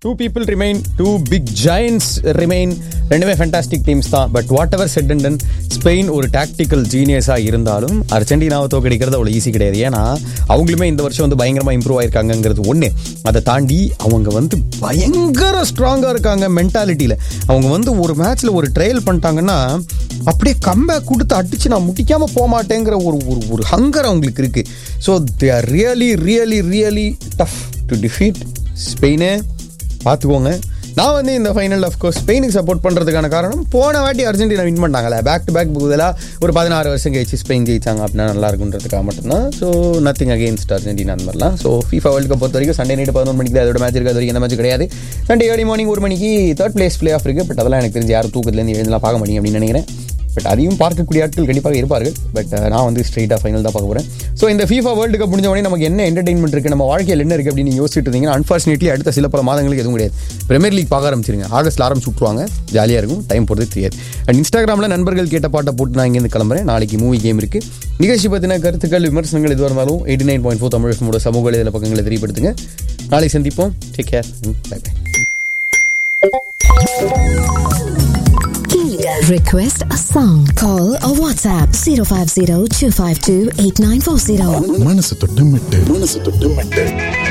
Two people remain two big giants remain ரெண்டுமே fantastic teams தான் but whatever said and done Spain ஒரு tactical ஜீனியஸாக இருந்தாலும் அர்ஜென்டினாவை தோக்கடிக்கிறது அவ்வளோ ஈஸி கிடையாது ஏன்னா அவங்களுமே இந்த வருஷம் வந்து பயங்கரமாக இம்ப்ரூவ் ஆயிருக்காங்கங்கிறது ஒன்று அதை தாண்டி அவங்க வந்து பயங்கர ஸ்ட்ராங்காக இருக்காங்க மென்டாலிட்டியில் அவங்க வந்து ஒரு மேட்ச்சில் ஒரு ட்ரையல் பண்ணிட்டாங்கன்னா அப்படியே கம்பேக் கொடுத்து அடிச்சு நான் முட்டிக்காம போக மாட்டேங்கிற ஒரு ஒரு ஒரு ஹங்கர் அவங்களுக்கு இருக்கு so they are really really really tough to defeat ஸ்பெயினு பார்த்துக்கோங்க நான் வந்து இந்த ஃபைனல் அஃப்கோர்ஸ் ஸ்பெயினுக்கு சப்போர்ட் பண்ணுறதுக்கான காரணம் போன வாட்டி அர்ஜென்டினா வின் பண்ணாங்கல்ல பேக் டு பேக் பதிலாக ஒரு பதினாறு வருஷம் கழிச்சு ஸ்பெயின் ஜெயிச்சாங்க அப்படின்னா நல்லா இருக்குன்றதுக்காக மட்டும்தான் ஸோ நத்திங் அகேன்ஸ்ட் அர்ஜென்டினா அந்த மாதிரிலாம் ஸோ ஃபீஃபா வேர்ல்டு கப் பொறுத்த வரைக்கும் சண்டே நைட்டு பதினொரு மணிக்கு அதோட மேட்ச் இருக்குது அது வரைக்கும் எந்த மேட்ச் கிடையாது சண்டே ஏர்லி மார்னிங் ஒரு மணிக்கு தேர்ட் பிளேஸ் பிளே ஆஃப் இருக்குது பட் அதெல்லாம் எனக்கு தெரிஞ்சு யாரும் தூக்கத்துலேருந்து எழுந்தலாம் பார்க்க முடியும் அப்படின்னு நினைக்கிறேன் பட் அதையும் பார்க்கக்கூடிய ஆட்கள் கண்டிப்பாக இருப்பார்கள் பட் நான் வந்து ஸ்ட்ரெயிட்டாக ஃபைனல் தான் பார்க்க போகிறேன் ஸோ இந்த ஃபீஃபா வேர்ல்டு கப் முடிஞ்ச உடனே நமக்கு என்ன என்டர்டைன்மெண்ட் இருக்குது நம்ம வாழ்க்கையில் என்ன இருக்குது அப்படின்னு யோசிச்சுட்டு இருந்தீங்கன்னா அன்ஃபார்ச்சுனேட்லி அடுத்த சில பல மாதங்களுக்கு எதுவும் கிடையாது பிரீமியர் லீக் பார்க்க ஆரம்பிச்சிருங்க ஆகஸ்ட்ல ஆரம்பிச்சு விட்ருவாங்க ஜாலியாக இருக்கும் டைம் போகிறது தெரியாது அண்ட் இன்ஸ்டாகிராமில் நண்பர்கள் கேட்ட பாட்டை போட்டு நான் இங்கேருந்து கிளம்புறேன் நாளைக்கு மூவி கேம் இருக்குது நிகழ்ச்சி பற்றின கருத்துக்கள் விமர்சனங்கள் எதுவாக இருந்தாலும் eighty nine point four Tamil சமூக இதில் பக்கங்களை தெரியப்படுத்துங்க நாளைக்கு சந்திப்போம் take care bye bye Request a song. Call or WhatsApp 050 252 8940. மனசு தொட்டு மெட்டு மனசு தொட்டு மெட்டு